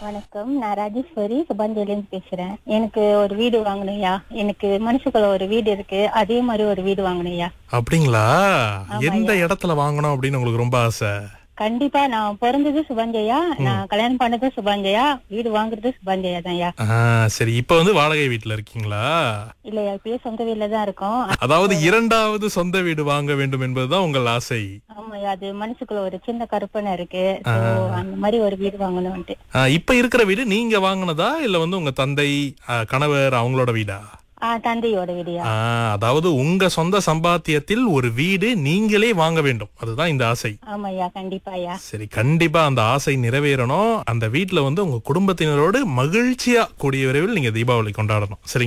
வணக்கம் நான் ராஜேஸ்வரி சுபஞ்சலின்னு பேசுறேன் எனக்கு ஒரு வீடு வாங்கணும்யா எனக்கு மனசுக்குள்ள ஒரு வீடு இருக்கு அதே மாதிரி ஒரு வீடு வாங்கணும்யா அப்படிங்களா எந்த இடத்துல வாங்கணும் அப்படின்னு உங்களுக்கு ரொம்ப ஆசை கண்டிப்பா நான் பிறந்தது சுபஞ்சயா நான் கல்யாணம் பண்ணதும் சுபஞ்சயா வீடு வாங்குறது சுபஞ்சயா தான்யா ஆ, சரி இப்ப வந்து வாடகை வீட்டுல இருக்கீங்களா இல்லையா இப்பயே சொந்த வீட்ல தான் இருக்கோம் அதாவது இரண்டாவது சொந்த வீடு வாங்க வேண்டும் என்பதுதான் உங்கள் ஆசை ஆமாய்யா அது மனசுக்குள்ள ஒரு சின்ன கற்பனை இருக்கு So, அந்த மாதிரி ஒரு வீடு வாங்கணும்ட்டு ஆ, இப்ப இருக்கிற வீடு நீங்க வாங்குனதா இல்ல வந்து உங்க தந்தை ஆ, கணவர் அவங்களோட வீடா ஆஹ் தந்தையோட வீடுயா ஆ, அதாவது உங்க சொந்த சம்பாத்தியத்தில் ஒரு வீடு நீங்களே வாங்க வேண்டும் அதுதான் இந்த ஆசை ஆமாய்யா கண்டிப்பாயா சரி கண்டிப்பா அந்த ஆசை நிறைவேறணும் அந்த வீட்ல வந்து உங்க குடும்பத்தினரோடு மகிழ்ச்சியா கூடிய விரைவில் நீங்க தீபாவளி கொண்டாடணும் சரி